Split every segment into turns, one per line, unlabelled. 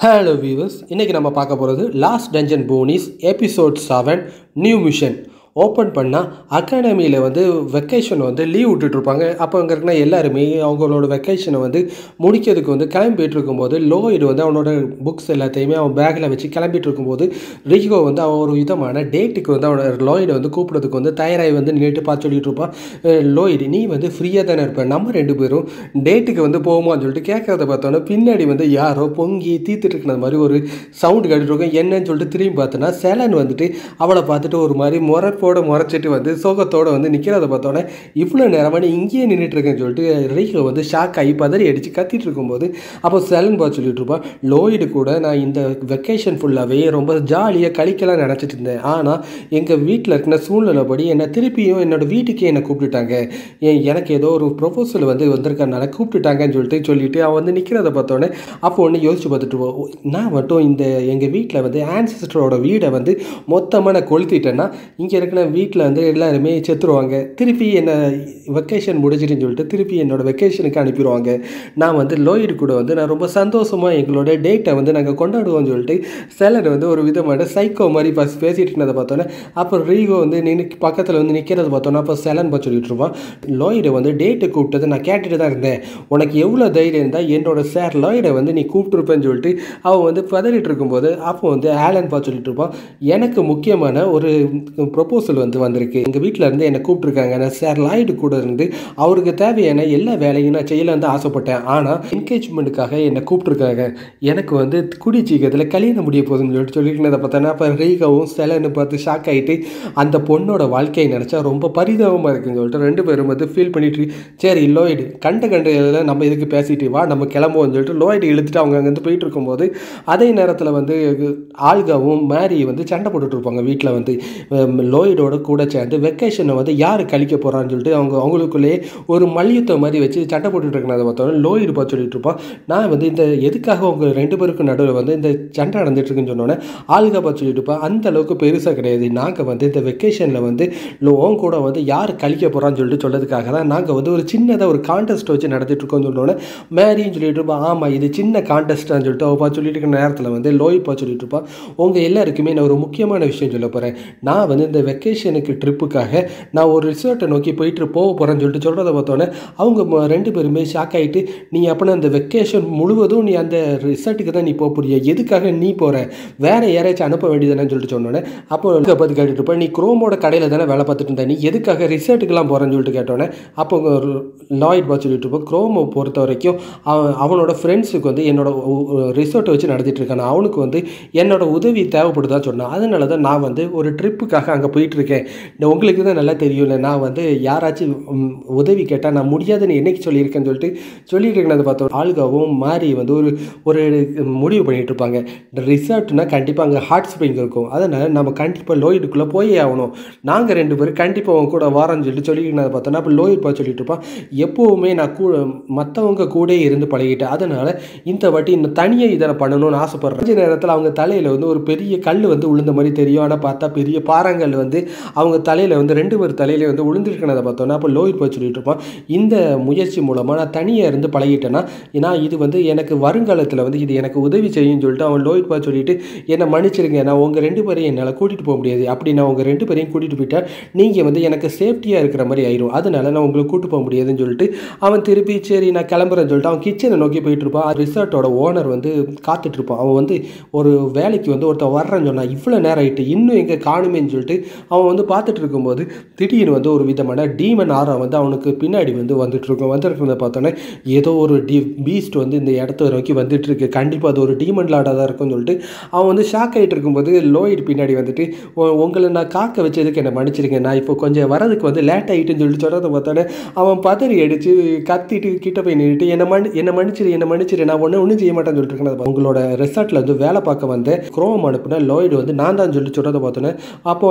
hello viewers இன்றைக்கி நம்ம பார்க்க போகிறது lost dungeon bonus episode seven new mission open பண்ணால் அகாடமியில் வந்து வெக்கேஷன் வந்து லீவ் விட்டுட்ருப்பாங்க அப்போ அங்கே இருக்கிற எல்லாருமே அவங்களோட வெக்கேஷனை வந்து முடிக்கிறதுக்கு வந்து கிளம்பிட்டு இருக்கும்போது லோயிடு வந்து அவனோட புக்ஸ் எல்லாத்தையுமே அவன் பேக்கில் வச்சு கிளம்பிட்டு இருக்கும்போது ரிகோ வந்து அவன் ஒரு விதமான டேட்டுக்கு வந்து அவனோட லோயிடை வந்து கூப்பிட்றதுக்கு வந்து தயாராகி வந்து நின்றுட்டு பார்த்து சொல்லிட்டு இருப்பான் "அஹ், லோயிடு நீ வந்து ஃப்ரீயாக தானே இருப்ப நம்ம ரெண்டு பேரும் டேட்டுக்கு வந்து போகுமான்னு சொல்லிட்டு கேட்கறத பார்த்தோன்னே பின்னாடி வந்து யாரோ பொங்கி தீத்துட்டு இருக்கிற மாதிரி ஒரு சவுண்டு கேட்டுருக்கோம் என்னன்னு சொல்லிட்டு திரும்பி பார்த்தோன்னா சேலன் வந்துட்டு அவளை பார்த்துட்டு ஒரு மாதிரி முறைப்போட முறைச்சிட்டு வந்து சோகத்தோட வந்து நிற்கிறத பார்த்தோன்னே இவ்வளோ நேரமாக நீ இங்கேயே நின்றுட்டு இருக்கேன்னு சொல்லிட்டு ரீகோ வந்து ஷாக் ஆகி பதறி அடித்து கத்திட்டு இருக்கும்போது அப்போ சேலன் பார்த்து சொல்லிட்டு இருப்பான் லோயிடு கூட நான் இந்த வெக்கேஷன் ஃபுல்லாகவே ரொம்ப ஜாலியாக கழிக்கலாம் நினச்சிட்டு இருந்தேன் ஆனால் எங்கள் வீட்டில் இருக்கிற சூழ்நிலைப்படி என்னை திருப்பியும் என்னோட வீட்டுக்கே என்னை கூப்பிட்டுட்டாங்க ஏன் எனக்கு ஏதோ ஒரு ப்ரொபோசல் வந்து வந்திருக்கனால கூப்பிட்டுட்டாங்கன்னு சொல்லிட்டு சொல்லிட்டு அவன் வந்து நிற்கிறத பார்த்தோன்னே அப்போ ஒன்று யோசிச்சு பார்த்துட்டு போ நான் மட்டும் இந்த எங்கள் வீட்டில் வந்து ஆன்சிஸ்டரோட வீடை வந்து மொத்தமாக நான் கொளுத்திட்டேன்னா இங்கே இருக்கிற வீட்டில் வந்து எல்லாருமே செத்துருவாங்க திருப்பி என்னை வெக்கேஷன் முடிஞ்சிட்டுன்னு சொல்லிட்டு திருப்பி என்னோட வெக்கேஷனுக்கு அனுப்பிடுவாங்க நான் வந்து லோயிடு கூட வந்து நான் ரொம்ப சந்தோஷமாக எங்களோட டேட்டை வந்து நாங்கள் கொண்டாடுவோம்னு சொல்லிட்டு செலர் வந்து ஒரு விதமான சைக்கோ மாதிரி பஸ் பேசிகிட்டு இருந்ததை பார்த்தோன்னே அப்புறம் ரீகோ வந்து நின்று பக்கத்தில் வந்து நிற்கிறத பார்த்தோன்னா அப்போ செலன் பார்த்து சொல்லிட்டு இருப்பான் லோயிடை வந்து டேட்டு கூப்பிட்டதை நான் கேட்டுட்டு தான் இருந்தேன் உனக்கு எவ்வளோ தைரியம் இருந்தால் என்னோட சார் லோயிடை வந்து நீ கூப்பிட்டுருப்பேன்னு சொல்லிட்டு அவன் வந்து பதறிட்டு இருக்கும்போது அப்போ வந்து ஆலன் பார்த்து சொல்லிட்டு இருப்பான் எனக்கு முக்கியமான ஒரு ப்ரொபோசல் வந்து வந்திருக்கு எங்கள் வீட்டில் இருந்து என்னை கூப்பிட்ருக்காங்க நான் சார் லாய்டு கூட இருந்து அவருக்கு தேவையான எல்லா வேலையும் நான் செய்யலான்னு தான் ஆசைப்பட்டேன் ஆனால் என்கேஜ்மெண்ட்டுக்காக என்னை கூப்பிட்ருக்காங்க எனக்கு வந்து குடி சீக்கிரத்தில் கல்யாணம் முடிய போகுதுன்னு சொல்லிட்டு சொல்லியிருந்ததை பார்த்தோன்னா அப்போ ரீகாவும் செலன்னு பார்த்து ஷாக் ஆகிட்டு அந்த பொண்ணோட வாழ்க்கையை நினச்சா ரொம்ப பரிதாபமாக இருக்குன்னு சொல்லிட்டு ரெண்டு பேரும் வந்து ஃபீல் பண்ணிட்டு சரி லோய்டு கண்ட கண்ட இதில் நம்ம இதுக்கு பேசிட்டு வா நம்ம கிளம்புவோம்னு சொல்லிட்டு லோய்டு இழுத்துட்டு அவங்க அங்கேருந்து போயிட்டு இருக்கும்போது அதே நேரத்தில் வந்து ஆல்காவும் மேரி வந்து சண்டை போட்டுட்டு இருப்பாங்க வீட்டில் வந்து ஹம், லோயிடோட கூட சேர்ந்து வெக்கேஷனை வந்து யார் கழிக்க போகிறான்னு சொல்லிட்டு அவங்க அவங்களுக்குள்ளேயே ஒரு மல்யுத்தம் மாதிரி வச்சு சண்டை போட்டுட்டு இருக்கிறத பார்த்தோன்னா லோயிடு பார்த்து சொல்லிட்டு இருப்பான் நான் வந்து இந்த எதுக்காக உங்க ரெண்டு பேருக்கும் நடுவில் வந்து இந்த சண்டை நடந்துட்டு இருக்குன்னு சொன்னோன்னே ஆல்கா பார்த்து சொல்லிட்டு இருப்பான் அந்த அளவுக்கு பெருசாக கிடையாது நாங்கள் வந்து இந்த வெக்கேஷனில் வந்து லோன் கூட வந்து யார் கழிக்க போகிறான்னு சொல்லிட்டு சொல்லதுக்காக தான் நாங்கள் வந்து ஒரு சின்னதாக ஒரு கான்டெஸ்ட் வச்சு நடத்திட்டு இருக்கோம்னு சொன்னோன்னே மேரின்னு சொல்லிட்டு இருப்பான் ஆமாம் இது சின்ன கான்டெஸ்ட்டான்னு சொல்லிட்டு அவள் பார்த்து சொல்லிட்டு இருக்கிற நேரத்தில் வந்து லோய் பார்த்து சொல்லிட்டு இருப்பான் உங்கள் எல்லாருக்குமே நான் ஒரு முக்கியமான விஷயம் சொல்ல போகிறேன் நான் வந்து இந்த வெக்கேஷனுக்கு ட்ரிப்புக்காக நான் ஒரு ரிசார்ட்டை நோக்கி போயிட்டு போக போகிறேன்னு சொல்லிட்டு சொல்கிறத பார்த்தோன்னே அவங்க ம- ரெண்டு பேருமே ஷாக் ஆகிட்டு நீ அப்போனா அந்த வெக்கேஷன் முழுவதும் நீ அந்த ரிசார்ட்டுக்கு தான் நீ போக போறிய எதுக்காக நீ போகிற வேற யாரையாச்சும் அனுப்ப வேண்டியதுன்னு சொல்லிட்டு சொன்னோன்னே அப்போ இதை பார்த்து கேட்டுட்டு இருப்பேன் நீ குரோமோட கடையில் தானே வேலை பார்த்துட்டு இருந்த நீ எதுக்காக ரிசார்ட்டுக்கெல்லாம் போகிறேன்னு சொல்லிட்டு கேட்டோன்னே அப்போ லாய்ட் பார்த்து சொல்லிட்டு இருப்போம் குரோமோ பொறுத்த வரைக்கும் அவன் அவனோட ஃப்ரெண்ட்ஸுக்கு வந்து என்னோட ரிசார்ட்டை வச்சு நடத்திட்டு இருக்கான் அவனுக்கு வந்து என்னோட உதவி தேவைப்படுதான்னு சொன்னான் அதனால தான் நான் வந்து ஒரு ட்ரிப்புக்காக அங்கே போயிட்டு இருக்கேன் இந்த உங்களுக்கு தான் நல்லா தெரியும்ல நான் வந்து யாராச்சும் ம், உதவி கேட்டால் நான் முடியாதுன்னு என்னைக்கு சொல்லியிருக்கேன்னு சொல்லிட்டு சொல்லிட்டு இருக்கிறத பார்த்தோம் ஆல்காவும் மாறி வந்து ஒரு ஒரு முடிவு பண்ணிட்டு இருப்பாங்க இந்த ரிசார்ட்னா கண்டிப்பாக அங்கே ஹாட் ஸ்ப்ரிங் இருக்கும் அதனால் நம்ம கண்டிப்பாக லோயிடுக்குள்ளே போயே ஆகணும் நாங்கள் ரெண்டு பேரும் கண்டிப்பாக அவங்க கூட வாரோன்னு சொல்லிட்டு சொல்லிட்டு பார்த்தோன்னா அப்போ லோயிட் பார்த்து சொல்லிட்டு இருப்பான் எப்போவுமே நான் கூட மற்றவங்க கூட இருந்து பழகிட்டேன் அதனால் இந்த வாட்டி இன்னும் தனியாக இதை நான் பண்ணணும்னு ஆசைப்பட்றேன் கொஞ்ச நேரத்தில் அவங்க தலையில் வந்து ஒரு பெரிய கல் வந்து விழுந்த மாதிரி தெரியும் ஆனால் பார்த்தா பெரிய பாறாங்கல் வந்து அவங்க தலையில் வந்து ரெண்டு பேர் தலையில வந்து விழுந்துருக்கனதை பார்த்தோன்னா அப்போ லோயிட் போய் சொல்லிட்டு இருப்பான் இந்த முயற்சி மூலமாக நான் தனியாக இருந்து பழகிட்டேன்னா ஏன்னா இது வந்து எனக்கு வருங்காலத்தில் வந்து இது எனக்கு உதவி செய்யும்னு சொல்லிட்டு அவன் லோயிட் பா சொல்லிட்டு என்னை மன்னிச்சிருங்க நான் உங்கள் ரெண்டு பேரையும் என்னால் கூட்டிகிட்டு போக முடியாது அப்படி நான் உங்கள் ரெண்டு பேரையும் கூட்டிகிட்டு போயிட்டா நீங்கள் வந்து எனக்கு சேஃப்டியாக இருக்கிற மாதிரி ஆயிரும் அதனால நான் உங்களுக்கு கூட்டு போக முடியாதுன்னு சொல்லிட்டு அவன் திருப்பி சரி நான் கிளம்புறேன்னு சொல்லிட்டு அவன் கிச்சனை நோக்கி போயிட்டு இருப்பான் ரிசார்ட்டோட ஓனர் வந்து காத்துட்டு இருப்பான் அவன் வந்து ஒரு வேலைக்கு வந்து ஒருத்தன் வர்றேன்னு சொன்னான் இவ்வளோ நேரம் ஆயிட்டு இன்னும் எங்கே காணுமேன்னு சொல்லிட்டு அவன் வந்து பார்த்துட்டு இருக்கும்போது திடீர்னு வந்து ஒரு விதமான டீமன் ஆரா வந்து அவனுக்கு பின்னாடி வந்து வந்துட்டு இருக்கும் வந்துட்டு இருந்ததை பார்த்தோன்னே ஏதோ ஒரு டி பீஸ்ட் வந்து இந்த இடத்த நோக்கி வந்துட்டு இருக்கு கண்டிப்பாக அது ஒரு டீமன் லாடாக தான் இருக்கும்னு சொல்லிட்டு அவன் வந்து ஷாக் ஆகிட்டு இருக்கும்போது லோயிட் பின்னாடி வந்துட்டு "உ- உங்களை நான் காக்க வச்சதுக்கு என்னை மன்னிச்சிருங்க நான் இப்போ கொஞ்சம் வரதுக்கு வந்து லேட் ஆகிட்டுன்னு சொல்லிட்டு சொல்கிறத பார்த்தோன்னே அவன் பதறி அடிச்சு கத்திட்டு கிட்ட போய் நின்றுட்டு என்னை மன்னி என்னை மன்னிச்சிரு என்னை மன்னிச்சிரு நான் ஒன்றும் ஒன்றும் செய்ய மாட்டேன்னு சொல்லிட்டு இருக்கேன் உங்களோட ரிசார்ட்டில் வந்து வேலை பார்க்க வந்த குரோம் அனுப்புன லோய்டு வந்து நான் தான் சொல்லி சொல்கிறத பார்த்தோன்னே அப்போ அந்த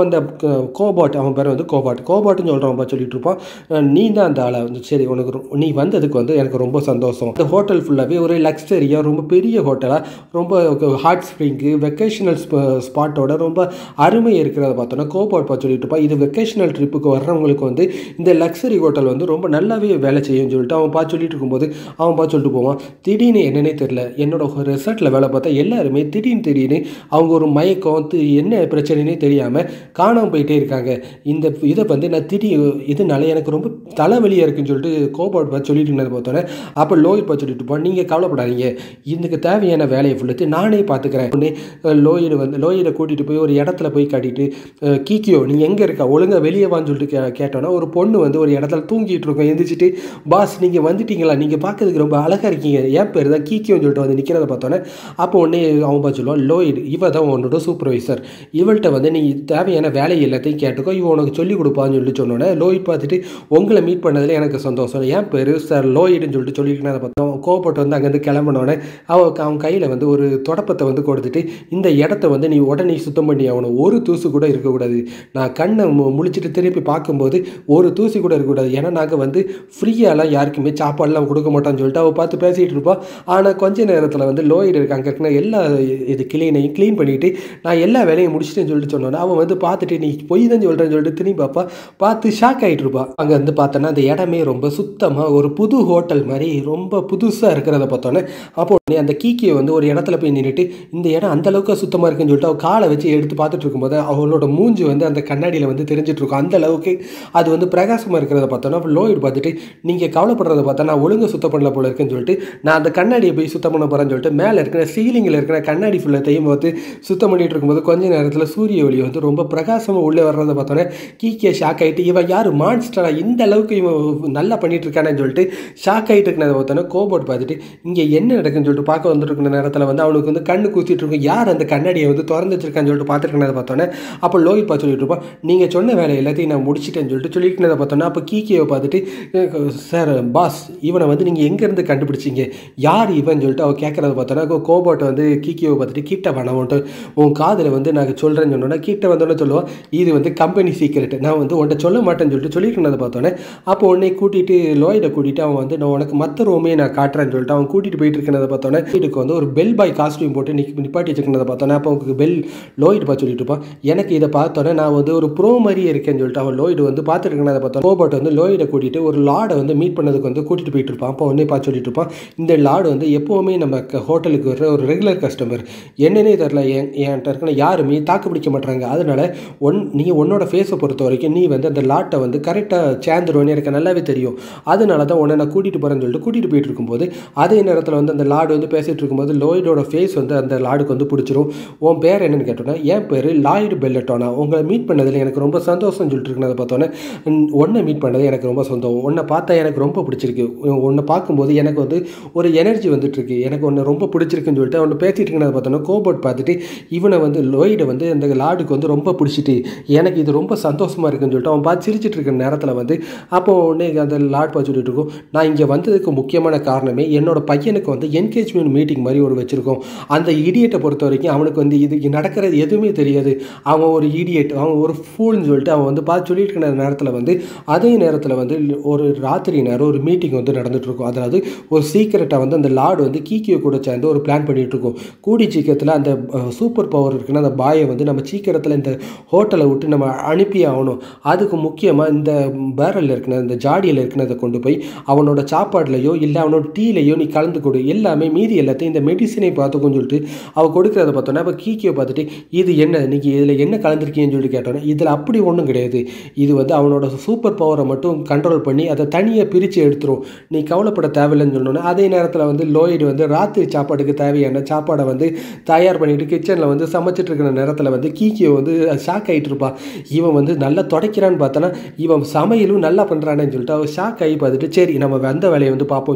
கோபாட் அவன் பேர் வந்து கோபாட் கோபாட்னு சொல்கிறவன் சொல்லிட்டு இருப்பான் அஹ் நீ தான் அந்த ஆளை வந்து சரி உனக்கு ரொ- நீ வந்ததுக்கு வந்து எனக்கு ரொம்ப சந்தோஷம் இந்த ஹோட்டல் ஃபுல்லாகவே ஒரு லக்ஸரியாக ரொம்ப பெரிய ஹோட்டலாக ரொம்ப ஹாட் ஸ்ப்ரிங்கு வெக்கேஷனல் ஸ்பாட்டோட ரொம்ப அருமை இருக்கிறத பார்த்தோன்னா கோபாட் பார்த்து சொல்லிட்டு இருப்பான் இது வெக்கேஷனல் ட்ரிப்புக்கு வர்றவங்களுக்கு வந்து இந்த லக்ஸரி ஹோட்டல் வந்து ரொம்ப நல்லாவே வேலை செய்யும்னு சொல்லிட்டு அவன் பார்த்து சொல்லிட்டு இருக்கும்போது அவன் பார்த்து சொல்லிட்டு போவான் திடீர்னு என்னன்னே தெரில என்னோட ரிசார்ட்டில் வேலை பார்த்தா எல்லாருமே திடீர்னு திடீர்னு அவங்க ஒரு மயக்கம் தி- என்ன பிரச்சனைனே தெரியாமல் காணாமல் போயிட்டே இருக்காங்க இந்த இதை வந்து நான் திடீர் இதனால எனக்கு ரொம்ப தலைவலியாக இருக்குன்னு சொல்லிட்டு கோபாட் பார்த்து சொல்லிட்டு இருந்ததை பார்த்தோன்னே அப்போ லோயிட் பார்த்து சொல்லிட்டு இருப்பான் நீங்கள் கவலைப்படாதீங்க இதுக்கு தேவையான வேலையை ஃபுல்லத்து நானே பார்த்துக்கிறேன் உடனே லோயிடு வந்து லோயிடை கூட்டிகிட்டு போய் ஒரு இடத்துல போய் காட்டிட்டு அஹ், கீக்கியோ நீ எங்கே இருக்க ஒழுங்கா வெளியே வான்னு சொல்லிட்டு கே கேட்டோன்னா ஒரு பொண்ணு வந்து ஒரு இடத்துல தூங்கிட்டு இருக்கோம் எந்திரிச்சிட்டு பாஸ் நீங்கள் வந்துட்டீங்களா நீங்கள் பார்க்கறதுக்கு ரொம்ப அழகாக இருக்கீங்க ஏன் பேர் தான் கீக்கியோன்னு சொல்லிட்டு வந்து நிற்கிறத பார்த்தோன்னே அப்போ உடனே அவன் பார்த்து சொல்லுவான் லோயிடு இவ தான் உன்னோட சூப்பர்வைசர் இவள்கிட்ட வந்து நீ தேவையான வேலை எல்லாத்தையும் கேட்டுக்கோ இவன் உனக்கு சொல்லிக் கொடுப்பான்னு சொல்லி சொன்னோன்னே லோயிட் பார்த்துட்டு உங்களை மீட் பண்ணதில் எனக்கு சந்தோஷம் என் பேர் சார் லோயிடுன்னு சொல்லிட்டு சொல்லிட்டு அதை பார்த்தோம் கோபப்பட்டு வந்து அங்கேருந்து கிளம்பினோடனே அவ அவன் கையில் வந்து ஒரு தொடப்பத்தை வந்து கொடுத்துட்டு இந்த இடத்த வந்து நீ உடனே சுத்தம் பண்ணி ஆகணும் ஒரு தூசு கூட இருக்கக்கூடாது நான் கண்ணை மு முழிச்சிட்டு திருப்பி பார்க்கும்போது ஒரு தூசி கூட இருக்கக்கூடாது ஏன்னா நாங்கள் வந்து ஃப்ரீயாலாம் யாருக்குமே சாப்பாடுலாம் கொடுக்க மாட்டோம்னு சொல்லிட்டு அவள் பார்த்து பேசிகிட்டு இருப்பா ஆனால் கொஞ்ச நேரத்தில் வந்து லோயிடு இருக்கு அங்கே இருக்கிற எல்லா இது கிளீனையும் க்ளீன் பண்ணிட்டு நான் எல்லா வேலையும் முடிச்சிட்டேன்னு சொல்லிட்டு சொன்னோன்னே அவன் வந்து பார்த்துட்டு நீ பொய் தான் சொல்கிறேன்னு சொல்லிட்டு திரும்பி பார்ப்பா பார்த்து ஷாக் ஆகிட்டு இருப்பா அங்கே வந்து பார்த்தோன்னா அந்த இடமே ரொம்ப சுத்தமாக ஒரு புது ஹோட்டல் மாதிரி ரொம்ப புதுசாக இருக்கிறத பார்த்தோன்னே அப்போ உடனே அந்த கீக்கியை வந்து ஒரு இடத்துல போய் நின்றுட்டு இந்த இடம் அந்த அளவுக்கு சுத்தமாக இருக்குன்னு சொல்லிட்டு அவள் காலை வச்சு எடுத்து பார்த்துட்டு இருக்கும்போது அவளோட மூஞ்சி வந்து அந்த கண்ணாடியில் வந்து தெரிஞ்சிட்டு இருக்கும் அந்த அளவுக்கு அது வந்து பிரகாசமாக இருக்கிறத பார்த்தோன்னா அப்போ லோயிட் பார்த்துட்டு நீங்கள் கவலைப்படுறத பார்த்தா நான் ஒழுங்கா சுத்தம் பண்ணல போல இருக்குன்னு சொல்லிட்டு நான் அந்த கண்ணாடியை போய் சுத்தம் பண்ண போகிறேன்னு சொல்லிட்டு மேலே இருக்கிற சீலிங்கில் இருக்கிற கண்ணாடி ஃபுல்லத்தையும் பார்த்து சுத்தம் பண்ணிட்டு இருக்கும்போது கொஞ்ச நேரத்தில் சூரிய ஒளி வந்து ரொம்ப பிரகாசமாக உள்ளே வர்றதை பார்த்தோன்னே கீக்கிய ஷாக் ஆகிட்டு இவன் யார் மான்ஸ்டரா இந்த அளவுக்கு இவன் நல்லா பண்ணிட்டு இருக்கானேன்னு சொல்லிட்டு ஷாக் ஆகிட்டு இருக்கிறத பார்த்தோன்னே கோபோட் பார்த்துட்டு இங்கே என்ன நடக்குன்னு சொல்லிட்டு பார்க்க வந்துட்டு இருக்கிற நேரத்தில் வந்து அவனுக்கு வந்து கண்ணு கூத்திட்டு இருக்கும் யார் அந்த கண்ணாடியை வந்து திறந்து வச்சிருக்கான்னு சொல்லிட்டு பார்த்துருக்கனதை பார்த்தோன்னே அப்போ லோஹித் பார்த்து சொல்லிட்டு இருப்பான் நீங்கள் சொன்ன வேலை எல்லாத்தையும் நான் முடிச்சிட்டேன்னு சொல்லிட்டு சொல்லிட்டு பார்த்தோன்னா அப்போ கீக்கியை பார்த்துட்டு சார் பாஸ் இவனை வந்து நீங்கள் எங்கேருந்து கண்டுபிடிச்சீங்க யார் இவன் சொல்லிட்டு அவள் கேட்குறத பார்த்தோன்னா கோபோட்டை வந்து கீக்கியை பார்த்துட்டு கிட்ட வேணாமன்ட்டு உன் காதில் வந்து நான் சொல்கிறேன்னு சொன்னோன்னா கிட்ட வந்தோன்னே சொல்லுவான் இது வந்து கம்பெனி சீக்கிரட் நான் வந்து உன்ட்ட சொல்ல மாட்டேன்னு சொல்லிட்டு சொல்லிட்டு பார்த்தோன்னே அப்போ உன்னை கூட்டிகிட்டு லோயிட கூட்டிகிட்டு அவன் வந்து நான் உனக்கு மற்ற ரூமே நான் காட்டுறேன்னு சொல்லிட்டு அவன் கூட்டிகிட்டு போயிட்டு இருக்கிறத பார்த்தோன்னே வீட்டுக்கு வந்து ஒரு பெல் பாய் காஸ்டியூம் போட்டு நிக் நிப்பாட்டி வச்சுக்கிறத பார்த்தோன்னே அப்போ அவனுக்கு பெல் லோயிட் பார்த்து சொல்லிட்டு இருப்பான் எனக்கு இதை பார்த்தோன்னே நான் வந்து ஒரு ப்ரோ மாதிரியே இருக்கேன்னு சொல்லிட்டு அவன் லோயிடு வந்து பார்த்துருக்கேன் அதை பார்த்தோம் ரோபோட் வந்து லோயிடை கூட்டிகிட்டு ஒரு லாடை வந்து மீட் பண்ணதுக்கு வந்து கூட்டிகிட்டு போயிட்டு இருப்பான் அப்போ உடனே பார்த்து சொல்லிட்டு இருப்பான் இந்த லாடு வந்து எப்போவுமே நம்ம க- ஹோட்டலுக்கு வர்ற ஒரு ரெகுலர் கஸ்டமர் என்னன்னே தெரில என் என்கிட்ட இருக்கிற யாருமே தாக்கு பிடிக்க மாட்டாங்க அதனால ஒன் நீ உன்னோட ஃபேஸை பொறுத்த வரைக்கும் நீ வந்து அந்த லாட்டை வந்து கரெக்டாக சேர்ந்துருவேன்னு எனக்கு நல்லாவே தெரியும் அதனால தான் உன்னை நான் கூட்டிகிட்டு போகிறேன்னு சொல்லிட்டு கூட்டிகிட்டு போயிட்டு இருக்கும்போது அதே நேரத்தில் வந்து அந்த லாடு வந்து பேசிகிட்டு இருக்கும்போது லோயிடோட ஃபேஸ் வந்து அந்த லாடுக்கு வந்து பிடிச்சிரும் உன் பேர் என்னன்னு கேட்டோன்னா என் பேர் லாய்டு பெல்லட்டோனா உங்களை மீட் பண்ணதில் எனக்கு ரொம்ப சந்தோஷம் சொல்லிட்டு இருக்கிறத பார்த்தோன்னே உன்னை மீட் பண்ணது எனக்கு ரொம்ப சந்தோஷம் உன்னை பார்த்தா எனக்கு ரொம்ப பிடிச்சிருக்கு உன்னை பார்க்கும்போது எனக்கு வந்து ஒரு எனர்ஜி வந்துட்டு இருக்கு எனக்கு உன்னை ரொம்ப பிடிச்சிருக்குன்னு சொல்லிட்டு அவனை பேசிட்டு இருக்கிறத பார்த்தோன்னா கோபோட் பார்த்துட்டு இவனை வந்து லோயிடை வந்து அந்த லாடுக்கு வந்து ரொம்ப பிடிச்சிட்டு எனக்கு இது ரொம்ப சந்தோஷமா இருக்குன்னு சொல்லிட்டு அவன் பார்த்து சிரிச்சிட்டு இருக்கிற நேரத்தில் வந்து அப்போ உடனே அந்த லாட் பார்த்து சொல்லிட்டு இருக்கும் நான் இங்கே வந்ததுக்கு முக்கியமான காரணமே என்னோட பையனுக்கு வந்து என்கேஜ்மெண்ட் மீட்டிங் மாதிரி ஒரு வச்சுருக்கோம் அந்த இடியட்டை பொறுத்த வரைக்கும் அவனுக்கு வந்து இது நடக்கிறது எதுவுமே தெரியாது அவன் ஒரு இடியட் அவன் ஒரு ஃபூல்னு சொல்லிட்டு அவன் வந்து பார்த்து சொல்லிட்டு இருக்கிற நேரத்தில் வந்து அதே நேரத்தில் வந்து ஒரு ராத்திரி நேரம் ஒரு மீட்டிங் வந்து நடந்துட்டு இருக்கும் அதாவது ஒரு சீக்கிரட்டாக வந்து அந்த லார்டு வந்து கீக்கியோ கூட சேர்ந்து ஒரு பிளான் பண்ணிட்டு இருக்கோம் கூடி சீக்கிரத்தில் அந்த சூப்பர் பவர் இருக்குன்னா அந்த பாயை வந்து நம்ம சீக்கிரத்தில் இந்த ஹோட்டலை விட்டு நம்ம அனுப்பி ஆகணும் அதுக்கு முக்கியமாக இந்த பேரலில் இருக்கிற இந்த ஜாடியில் இருக்கிறத கொண்டு போய் அவனோட சாப்பாடுலையோ இல்லை அவனோட டீலையோ நீ கலந்து கொடு எல்லாமே மீதி எல்லாத்தையும் இந்த மெடிசினை பார்த்துக்கோன்னு சொல்லிட்டு அவள் கொடுக்குறத பார்த்தோன்னா அப்போ கீக்கியை பார்த்துட்டு இது என்ன நீங்கள் இதில் என்ன கலந்துருக்கீங்கன்னு சொல்லிட்டு கேட்டோன்னே இதில் அப்படி ஒன்றும் கிடையாது இது வந்து அவனோட சூப்பர் பவரை மட்டும் கண்ட்ரோல் பண்ணி அதை தனியாக பிரித்து எடுத்துரும் நீ கவலைப்பட தேவையில்லைன்னு சொன்னோன்னே அதே நேரத்தில் வந்து லோயிடு வந்து ராத்திரி சாப்பாட்டுக்கு தேவையான சாப்பாடை வந்து தயார் பண்ணிட்டு கிச்சனில் வந்து சமைச்சிட்டு இருக்கிற நேரத்தில் வந்து கீக்கியோ வந்து ஷாக் ஆகிட்டு இருப்பா இவன் வந்து நல்லா துடைக்கிறான்னு பார்த்தோன்னா இவன் சமையலும் நல்லா பண்ணுறானேன்னு சொல்லிட்டு அவள் ஷாக் ஆகி பார்த்துட்டு சரி நம்ம வந்த வேலையை வந்து பார்ப்போம்னு சொல்லிட்டு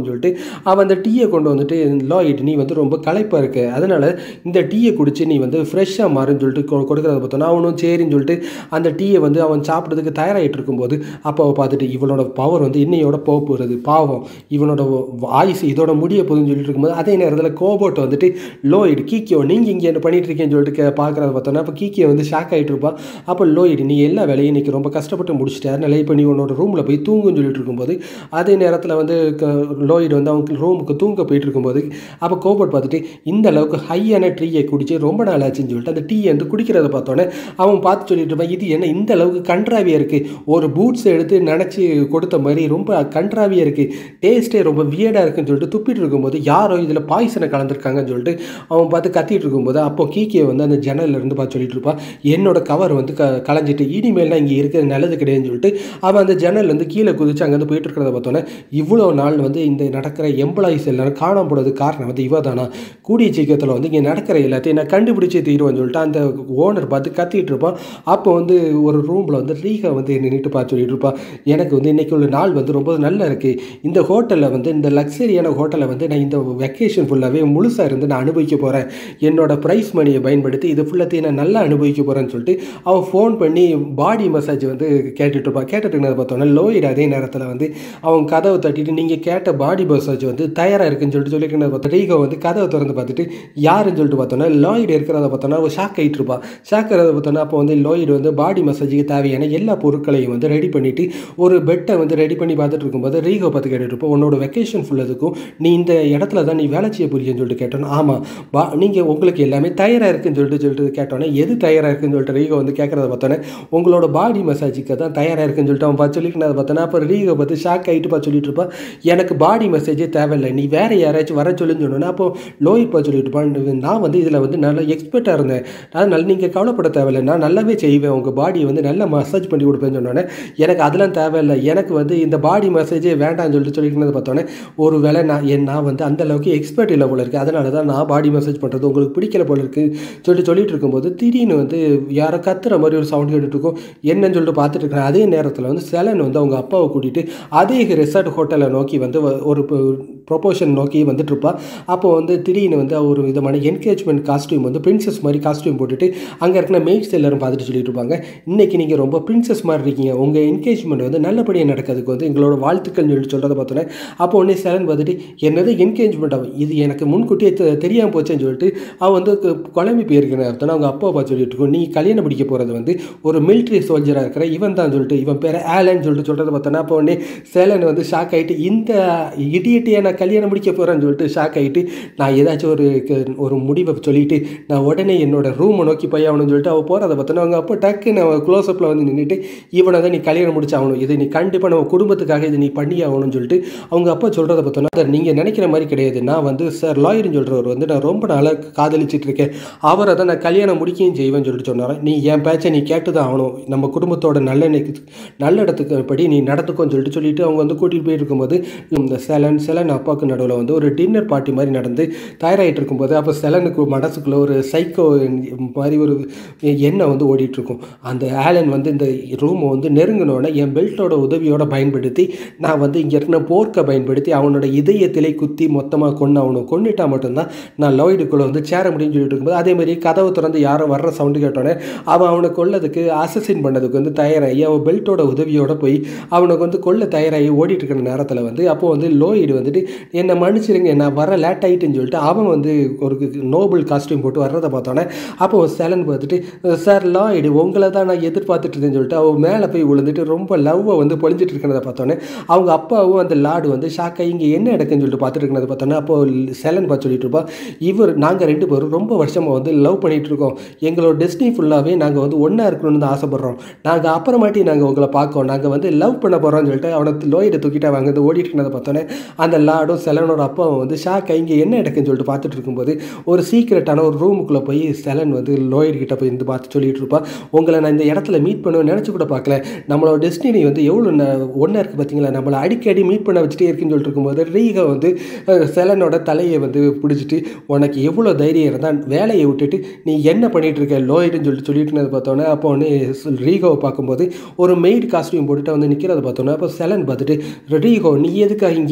அவன் அந்த டீயை கொண்டு வந்துட்டு லாயிட் நீ வந்து ரொம்ப களைப்பாக இருக்கு அதனால் இந்த டீயை குடிச்சு நீ வந்து ஃப்ரெஷ்ஷாக மாறுன்னு சொல்லிட்டு கொ- கொடுக்கறத பார்த்தோன்னா அவனும் சரின்னு சொல்லிட்டு அந்த டீயை வந்து அவன் சாப்பிட்றதுக்கு தயாராகிட்டு இருக்கும்போது அப்போ அவ பார்த்துட்டு இவனோட பவர் வந்து இன்னையோட போக போகிறது பாவம் இவனோட ஆயுசு இதோட முடிய போகுதுன்னு சொல்லிட்டு இருக்கும்போது அதே நேரத்தில் கோபோட் வந்துட்டு லோயிடு கீக்கியோ நீங்கள் இங்கே என்ன பண்ணிட்டு இருக்கேன்னு சொல்லிட்டு கே பார்க்குறத பார்த்தோன்னா அப்போ கீக்கியோ வந்து ஷாக் ஆகிட்டு இருப்பா அப்போ லோயிடு நீ எல்லா வேலையும் இன்னைக்கு ரொம்ப கஷ்டப்பட்டு முடிச்சிட்ட அதனால இப்போ நீ உன்னோட ரூமில் போய் தூங்குன்னு சொல்லிட்டு இருக்கும்போது அதே நேரத்தில் வந்து க- லோயிடு வந்து அவங்க ரூமுக்கு தூங்க போயிட்டு இருக்கும்போது அப்போ கோபோட் பார்த்துட்டு இந்த அளவுக்கு ஹையான டீயை குடிச்சு ரொம்ப நாள் ஆச்சுன்னு சொல்லிட்டு அந்த டீயை வந்து குடிக்கிறத பார்த்தோன்னே அவன் பார்த்து சொல்லிட்டு இருப்பான் இது என்ன இந்த அளவுக்கு கன்றாவியாக இருக்குது ஒரு பூட்ஸ் எடுத்து நினச்சி கொடுத்த மாதிரி ரொம்ப கன்றாவியாக இருக்குது டேஸ்ட்டே ரொம்ப வியர்டாக இருக்குன்னு சொல்லிட்டு துப்பிட்டு இருக்கும்போது யாரோ இதில் பாய்சனை கலந்துருக்காங்கன்னு சொல்லிட்டு அவன் பார்த்து கத்திட்டு இருக்கும்போது அப்போ கீக்கே வந்து அந்த ஜன்னல்ல இருந்து பார்த்து சொல்லிட்டு இருப்பான் என்னோட கவர் வந்து க களைஞ்சிட்டு இனிமேல்லாம் இங்கே இருக்கிறது நல்லது கிடையாதுன்னு சொல்லிட்டு அவன் அந்த ஜன்னல்ல இருந்து கீழே குதிச்சு அங்கேருந்து போயிட்டு இருக்கிறத பார்த்தோன்னே இவ்வளோ நாள் வந்து இந்த நடக்கிற எம்ப்ளாயிஸ் எல்லாரும் காணாம போனதுக்கு காரணம் வந்து இவ தானா கூடிய சீக்கிரத்தில் வந்து இங்கே நடக்கிற எல்லாத்தையும் நான் கண்டுபிடிச்சே தீருவேன்னு சொல்லிட்டு அந்த ஓனர் பார்த்து கத்திட்டு இருப்பான் அப்போ வந்து ஒரு ரூமில் வந்து ரீகா வந்து நின்றுட்டு பார்த்து சொல்லிட்டு இருப்பான் எனக்கு வந்து இன்னைக்கு உள்ள நாள் வந்து ரொம்ப நல்லா இருக்கு இந்த ஹோட்டலில் வந்து இந்த லக்ஸரியான ஹோட்டலை வந்து நான் இந்த வெக்கேஷன் ஃபுல்லாகவே முழுசாக இருந்து நான் அனுபவிக்க போகிறேன் என்னோட ப்ரைஸ் மணியை பயன்படுத்தி இது ஃபுல்லாத்தையும் நான் நல்லா அனுபவிக்க போகிறேன்னு சொல்லிட்டு அவன் ஃபோன் பண்ணி பாடி மசாஜ் வந்து கேட்டுட்டு இருப்பான் கேட்டுட்டு இருந்ததை பார்த்தோன்னா லோயிட் அதே நேரத்தில் வந்து அவன் கதவை தட்டிட்டு நீங்கள் கேட்ட பாடி மசாஜ் வந்து தயாராக இருக்குன்னு சொல்லிட்டு சொல்லிட்டு பார்த்தா ரீகோ வந்து கதவை திறந்து பார்த்துட்டு யாருன்னு சொல்லிட்டு பார்த்தோன்னா லாய்டு இருக்கிறத பார்த்தோன்னா அவன் ஷாக் ஆகிட்டு இருப்பான் ஷாக் ஆகிறத பார்த்தோன்னா அப்போ வந்து லாய்டு வந்து பாடி மசாஜுக்கு தேவையான எல்லா பொருட்களையும் வந்து ரெடி பண்ணிட்டு ஒரு பெட்டை வந்து ரெடி பண்ணி பார்த்துட்டு இருக்கும்போது ரீகோ பார்த்து கேட்டுட்டு இருப்போம் உன்னோட வெக்கேஷன் ஃபுல்லதுக்கும் நீ இந்த இடத்துல தான் நீ வேலை செய்ய போறீங்கன்னு சொல்லிட்டு கேட்டோன்னா ஆமாம் பா நீங்கள் உங்களுக்கு எல்லாமே தயாராக இருக்குன்னு சொல்லிட்டு சொல்லிட்டு கேட்டோன்னே எது தயாராக இருக்குன்னு சொல்லிட்டு ரீகோ வந்து கேட்குறத பார்த்தோன்னே உங்களோட பாடி மசாஜுக்கு தான் தயாராக இருக்குன்னு சொல்லிட்டு அவன் பார்த்து சொல்லிட்டு நான் பார்த்தோன்னா அப்போ ரீகோ பார்த்து ஷாக் ஆகிட்டு பார்த்து சொல்லிட்டு இருப்பான் எனக்கு பாடி மெசேஜே தேவையில்லை நீ வேற யாராச்சும் வர சொல்லுன்னு சொன்னோன்னா அப்போ லோயிட் பார்த்து சொல்லிட்டு இருப்பான் நான் வந்து இதில் வந்து நல்லா எக்ஸ்பர்ட்டாக இருந்தேன் அதனால நீங்கள் கவலைப்பட தேவையில்லை நான் நல்லாவே செய்வேன் உங்கள் பாடியை வந்து நல்லா மசாஜ் பண்ணி கொடுப்பேன்னு சொன்னோன்னே எனக்கு அதெல்லாம் தேவையில்லை எனக்கு வந்து இந்த பாடி மசாஜே வேண்டாம்னு சொல்லிட்டு சொல்லிட்டு பார்த்தோன்னே ஒரு வேளை நான் என் நான் வந்து அந்த அளவுக்கு எக்ஸ்பர்ட் இல்லை போல இருக்குது அதனால தான் நான் பாடி மசாஜ் பண்ணுறது உங்களுக்கு பிடிக்கல போல இருக்கு சொல்லிட்டு சொல்லிட்டு இருக்கும்போது திடீர்னு வந்து யாரோ கத்துற மாதிரி ஒரு சவுண்ட் கேட்டுட்டு இருக்கும் என்னன்னு சொல்லிட்டு பார்த்துட்டு இருக்கிறேன் அதே நேரத்தில் வந்து செலன் வந்து அவங்க அப்பாவை கூட்டிட்டு அதே ரெசார்ட் ஹோட்டலை நோக்கி வந்து வ- ஒரு ப்ரொபோஷன் நோக்கி வந்துட்டு இருப்பா அப்போ வந்து திடீர்னு வந்து ஒரு விதமான என்கேஜ்மெண்ட் காஸ்டியூம் வந்து பிரின்சஸ் மாதிரி காஸ்டியூம் போட்டுட்டு அங்கே இருக்கிற மெய்ட்ஸ் எல்லாரும் பார்த்துட்டு சொல்லிட்டு இருப்பாங்க இன்னைக்கு நீங்கள் ரொம்ப பிரின்சஸ் மாதிரி இருக்கீங்க உங்கள் என்கேஜ்மெண்ட் வந்து நல்லபடியாக நடக்கிறதுக்கு வந்து எங்களோட வாழ்த்துக்கள் சொல்லிட்டு சொல்கிறத பார்த்தோன்னே அப்போ உடனே சேலன் பார்த்துட்டு என்னது என்கேஜ்மெண்ட் ஆகும் இது எனக்கு முன்கூட்டியே தெ- தெரியாம போச்சேன்னு சொல்லிட்டு அவன் வந்து கு- குழம்பி போயிருக்கிற நேரத்தில் அவங்க அப்பா பார்த்து சொல்லிட்டு இருக்கோம் நீ கல்யாணம் படிக்க போகிறது வந்து ஒரு மிலிட்ரி சோல்ஜராக இருக்கிற இவன் தான் சொல்லிட்டு இவன் பேர் ஆலன் சொல்லிட்டு சொல்கிறத பார்த்தோன்னா அப்போ உடனே சேலன் வந்து ஷாக் ஆகிட்டு இந்த இடியட்டியை நான் கல்யாணம் முடிக்க போகிறேன்னு சொல்லிட்டு ஷாக் ஆகிட்டு நான் ஏதாச்சும் ஒரு க- ஒரு முடிவை சொல்லிட்டு நான் உடனே என்னோட ரூமை நோக்கி போய் ஆகணும்னு சொல்லிட்டு அவள் போகிறத பார்த்தோன்னா அவங்க அப்போ டக்குன்னு அவன் க்ளோஸ்அப்பில் வந்து நின்றுட்டு இவனை தான் நீ கல்யாணம் முடிச்சாகணும் இது நீ கண்டிப்பாக நம்ம குடும்பத்துக்காக இது நீ பண்ணி ஆகணும்னு சொல்லிட்டு அவங்க அப்பா சொல்கிறத பார்த்தோன்னா சார் நீங்கள் நினைக்கிற மாதிரி கிடையாது நான் வந்து சார் லாயர்னு சொல்கிறவர் வந்து நான் ரொம்ப நாளாக காதலிச்சிட்டு இருக்கேன் அவரை தான் நான் கல்யாணம் முடிக்கவும் செய்வேன்னு சொல்லிட்டு சொன்னார் நீ என் பேச்சை நீ கேட்டு தான் ஆகணும் நம்ம குடும்பத்தோட நல்ல நல்ல இடத்துக்கு படி நீ நடத்துக்கோன்னு சொல்லிட்டு சொல்லிட்டு அவங்க வந்து கூட்டிகிட்டு போயிட்டு இருக்கும்போது இந்த செலன் செலன் அப்பாவுக்கு நடுவில் வந்து ஒரு டின்னர் பார்ட்டி மாதிரி நடந்து தயாராகிட்டு இருக்கும்போது அப்போ செலனுக்கு மனசுக்குள்ள ஒரு சைக்கோ மாதிரி ஒரு எண்ணம் வந்து ஓடிட்டு இருக்கும் அந்த ஆலன் வந்து இந்த ரூமை வந்து நெருங்கினோடனே என் பெல்ட்டோட உதவியோட பயன்படுத்தி நான் வந்து இங்கே இருக்கிற போர்க்கை பயன்படுத்தி அவனோட இதயத்திலே குத்தி மொத்தமாக கொண்டு அவனை கொண்டுட்டா மட்டும்தான் நான் லாய்டுக்குள்ளே வந்து சேர முடியும்னு சொல்லிட்டு இருக்கும்போது அதே மாதிரி கதவை திறந்து யாரோ வர்ற சவுண்டு கேட்டோன்னே அவன் அவனை கொல்லதுக்கு அசசின் பண்ணதுக்கு வந்து தயாராகி அவன் பெல்ட்டோட உதவியோட போய் அவனுக்கு வந்து கொல்ல தயாராகி ஓடிட்டு இருக்கிற நேரத்தில் வந்து அப்போ வந்து லோயிடு வந்துட்டு என்னை மன்னிச்சிருங்க நான் வர லேட் ஆகிட்டுன்னு சொல்லிட்டு அவன் வந்து ஒரு நோபல் காஸ்டியூம் போட்டு வர்றதை பார்த்தோன்னே அப்போ செலன் பார்த்துட்டு சார் லாய்டு உங்களை தான் நான் எதிர்பார்த்துட்டு இருந்தேன்னு சொல்லிட்டு அவன் மேலே போய் விழுந்துட்டு ரொம்ப லவ்வை வந்து பொழிஞ்சிட்டு இருக்கிறத பார்த்தோன்னே அவங்க அப்பாவும் அந்த லாடு வந்து ஷாக்காக இங்கே என்ன நடக்குன்னு சொல்லிட்டு பார்த்துட்டு இருக்கிறத பார்த்தோன்னே அப்போ செலன் பார்த்து சொல்லிட்டு இருப்பா இவர் நாங்கள் ரெண்டு பேரும் ரொம்ப வருஷமாக வந்து லவ் பண்ணிட்டு இருக்கோம் எங்களோட டெஸ்டினி ஃபுல்லாகவே நாங்கள் வந்து ஒன்றா இருக்கணும்னு தான் ஆசைப்படுறோம் நாங்கள் அப்புறமாட்டி நாங்கள் உங்களை பார்க்கோம் நாங்கள் வந்து லவ் பண்ண போகிறோம்னு சொல்லிட்டு அவனை லோயிட தூக்கிட்டு அவங்க வந்து ஓடிட்டு இருந்ததை பார்த்தோன்னே அந்த லாடும் செலனோட அப்பாவும் வந்து ஷாக் இங்கே என்ன நடக்குன்னு சொல்லிட்டு பார்த்துட்டு இருக்கும்போது ஒரு சீக்கிரட்டான ஒரு ரூமுக்குள்ளே போய் செலன் வந்து லோயர் கிட்ட போய் இருந்து பார்த்து சொல்லிட்டு இருப்பா உங்களை நான் இந்த இடத்துல மீட் பண்ணுவேன் நினச்சி கூட பார்க்கல நம்மளோட டெஸ்டினி வந்து எவ்வளோ ஒன்றா இருக்குது பார்த்தீங்களா நம்மளை அடிக்கடி மீட் பண்ண வச்சுட்டே இருக்குன்னு சொல்லிட்டு இருக்கும்போது ரீகா வந்து அஹ், செலனோட தலையை வந்து பிடிச்சிட்டு உனக்கு எவ்வளோ தைரியம் இருந்தால் வேலையை விட்டுட்டு நீ என்ன பண்ணிட்டு இருக்க லோயர்னு சொல்லிட்டு சொல்லிட்டு இருந்ததை பார்த்தோன்னே அப்போ ஒன்று ரீகோவை பார்க்கும்போது ஒரு மெய்டு காஸ்டியூம் போட்டுட்டு வந்து நிற்கிறத பார்த்தோன்னே அப்போ செலன் பார்த்துட்டு ரீகோ நீ எதுக்காக இங்கே வந்த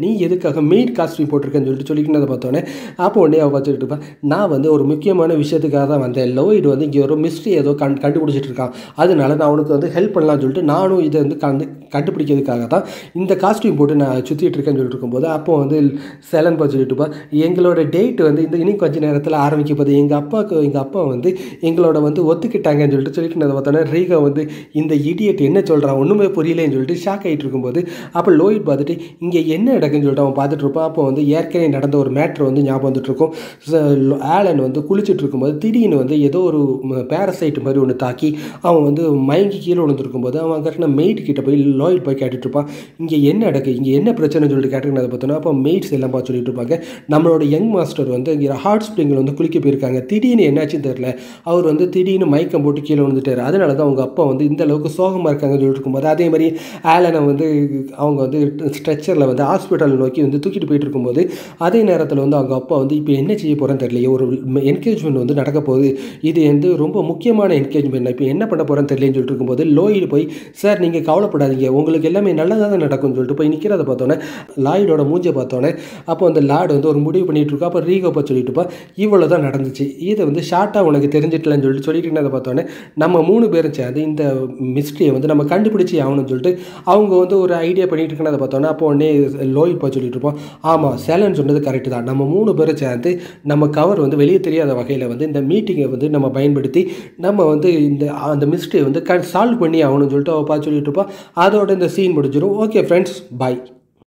நீ எதுக்காக மெய்ட் காஸ்டியூம் போட்டிருக்கேன்னு சொல்லிட்டு சொல்லிக்கிட்டு பார்த்தோன்னே அப்போ உடனே அவள் பார்த்துட்டு இருப்பான் நான் வந்து ஒரு முக்கியமான விஷயத்துக்காக தான் வந்தேன் லோயிடு வந்து இங்கே ஒரு மிஸ்ட்ரி ஏதோ கண் கண்டுபிடிச்சிட்டு இருக்கான் அதனால நான் அவனுக்கு வந்து ஹெல்ப் பண்ணலாம்னு சொல்லிட்டு நானும் இதை வந்து கண்டு கண்டுபிடிக்கிறதுக்காக தான் இந்த காஸ்டியூம் போட்டு நான் சுற்றிட்டு இருக்கேன்னு சொல்லிட்டு இருக்கும்போது அப்போ வந்து செலன் பார்த்து சொல்லிட்டு இருப்பா எங்களோட டேட் வந்து இந்த இன்னும் கொஞ்ச நேரத்தில் ஆரம்பிக்க போகுது எங்கள் அப்பாவுக்கு எங்கள் அப்பா வந்து எங்களோட வந்து ஒத்துக்கிட்டாங்கன்னு சொல்லிட்டு சொல்லிட்டு நான் பார்த்தோன்னே ரீகா வந்து இந்த இடியட் என்ன சொல்கிறான் ஒன்றுமே புரியலேன்னு சொல்லிட்டு ஷாக் ஆகிட்டு இருக்கும்போது அப்போ லோயிட் பார்த்துட்டு இங்கே என்ன நடக்குன்னு சொல்லிட்டு அவன் பார்த்துட்டு இருப்பான் அப்போ வந்து ஏற்கனவே நடந்த ஒரு மேட்ரு வந்து ஞாபகம் வந்துட்டு இருக்கும் ச- ஆலன் வந்து குளிச்சுட்டு இருக்கும்போது திடீர்னு வந்து ஏதோ ஒரு பேரசைட் மாதிரி ஒன்று தாக்கி அவன் வந்து மயங்கி கீழே விழுந்துருக்கும்போது அவன் கரெக்டாக மெய்ட் கிட்ட போய் லாயர் போய் கேட்டுட்டு இருப்பான் இங்கே என்ன நடக்கு இங்கே என்ன பிரச்சனைன்னு சொல்லிட்டு கேட்டுக்கினதை பார்த்தோன்னா அப்போ மெய்ட்ஸ் எல்லாம் பார்த்து சொல்லிட்டு இருப்பாங்க நம்மளோட யங் மாஸ்டர் வந்து இங்கே ஹாட் ஸ்ப்ரிங்கில் வந்து குளிக்க போயிருக்காங்க திடீர்னு என்னாச்சுன்னு தெரில அவர் வந்து திடீர்னு மயக்கம் போட்டு கீழே விழுந்துட்டார் அதனால தான் அவங்க அப்பா வந்து இந்த அளவுக்கு சோகமாக இருக்காங்கன்னு சொல்லிட்டு இருக்கும்போது அதே மாதிரி ஆலனை வந்து அவங்க வந்து ஸ்ட்ரெச்சரில் வந்து ஹாஸ்பிட்டல் நோக்கி வந்து தூக்கிட்டு போயிட்டு இருக்கும்போது அதே நேரத்தில் வந்து அவங்க அப்பா வந்து இப்போ என்ன செய்ய போகிறேன்னு தெரியலையே ஒரு என்கேஜ்மெண்ட் வந்து நடக்க போகுது இது வந்து ரொம்ப முக்கியமான என்கேஜ்மெண்ட் இப்போ என்ன பண்ண போகிறேன்னு தெரியலன்னு சொல்லிட்டு இருக்கும்போது லோயிடு போய் சார் நீங்கள் கவலைப்படாதீங்க உங்களுக்கு எல்லாமே நல்லதாக தான் நடக்கும்னு சொல்லிட்டு போய் நிற்கிறத பார்த்தோன்னே லாய்டோட மூஞ்சை பார்த்தோன்னே அப்போ அந்த லார்டு வந்து ஒரு முடிவு பண்ணிட்டு இருக்கா அப்போ ரீகோ பார்த்து சொல்லிட்டு இருப்பா இவ்வளோ தான் நடந்துச்சு இதை வந்து ஷார்ட்டாக உனக்கு தெரிஞ்சிட்டலன்னு சொல்லிட்டு சொல்லிட்டு இருந்ததை பார்த்தோன்னே நம்ம மூணு பேரும் சேர்ந்து இந்த மிஸ்ட்ரியை வந்து நம்ம கண்டுபிடிச்சி ஆகணும்னு சொல்லிட்டு அவங்க வந்து ஒரு ஐடியா பண்ணிட்டு இருக்கிறத பார்த்தோன்னே அப்போ உடனே லோய் பார்த்து சொல்லிட்டு இருப்போம் ஆமாம் சேலன் சொன்னது கரெக்டு தான் நம்ம மூணு பேரும் சேர்ந்து நம்ம கவர் வந்து வெளியே தெரியாத வகையில் வந்து இந்த மீட்டிங்கை வந்து நம்ம பயன்படுத்தி நம்ம வந்து இந்த அந்த மிஸ்ட்ரியை வந்து க சால்வ் பண்ணி ஆகணும்னு சொல்லிட்டு அவள் பார்த்து சொல்லிட்டு இருப்பா அதோட இந்த சீன் முடிஞ்சிடும் ஓகே ஃப்ரெண்ட்ஸ் பாய்